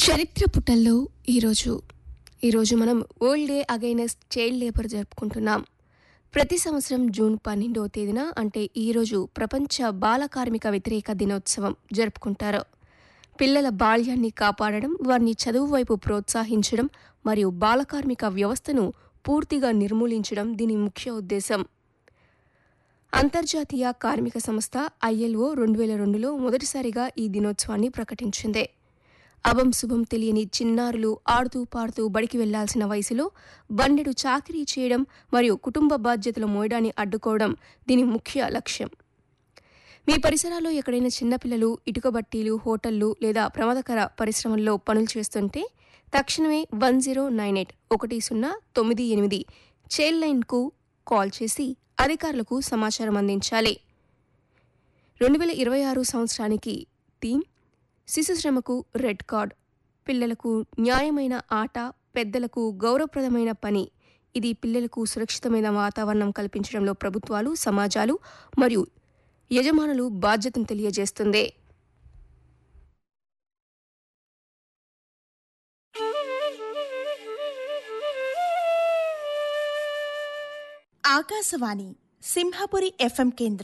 చరిత్ర పుటల్లో ఈరోజు ఈరోజు మనం world day against child labour జరుపుకుంటున్నాం ప్రతి సంవత్సరం జూన్ పన్నెండవ తేదీన అంటే ఈరోజు ప్రపంచ బాల కార్మిక వ్యతిరేక దినోత్సవం జరుపుకుంటారు పిల్లల బాల్యాన్ని కాపాడడం వారిని చదువు వైపు ప్రోత్సహించడం మరియు బాల కార్మిక వ్యవస్థను పూర్తిగా నిర్మూలించడం దీని ముఖ్య ఉద్దేశం అంతర్జాతీయ కార్మిక సంస్థ ఐఎల్ఓ రెండు వేల రెండులో మొదటిసారిగా ఈ దినోత్సవాన్ని ప్రకటించింది అభం శుభం తెలియని చిన్నారులు ఆడుతూ పాడుతూ బడికి వెళ్లాల్సిన వయసులో బండెడు చాకరీ చేయడం మరియు కుటుంబ బాధ్యతలు మోయడాన్ని అడ్డుకోవడం దీని ముఖ్య లక్ష్యం మీ పరిసరాల్లో ఎక్కడైనా చిన్నపిల్లలు ఇటుక బట్టీలు హోటళ్లు లేదా ప్రమాదకర పరిశ్రమల్లో పనులు చేస్తుంటే తక్షణమే వన్ జీరో నైన్ ఎయిట్ ఒకటి సున్నా తొమ్మిది ఎనిమిది చైల్డ్ లైన్కు కాల్ చేసి అధికారులకు సమాచారం అందించాలి రెండు వేల ఇరవై ఆరు సంవత్సరానికి థీమ్ శిశు శ్రమకు రెడ్ కార్డ్ పిల్లలకు న్యాయమైన ఆట పెద్దలకు గౌరవప్రదమైన పని ఇది పిల్లలకు సురక్షితమైన వాతావరణం కల్పించడంలో ప్రభుత్వాలు సమాజాలు మరియు యజమానులు బాధ్యతను తెలియజేస్తుంది ఆకాశవాణి సింహపురి ఎఫ్ఎం కేంద్రం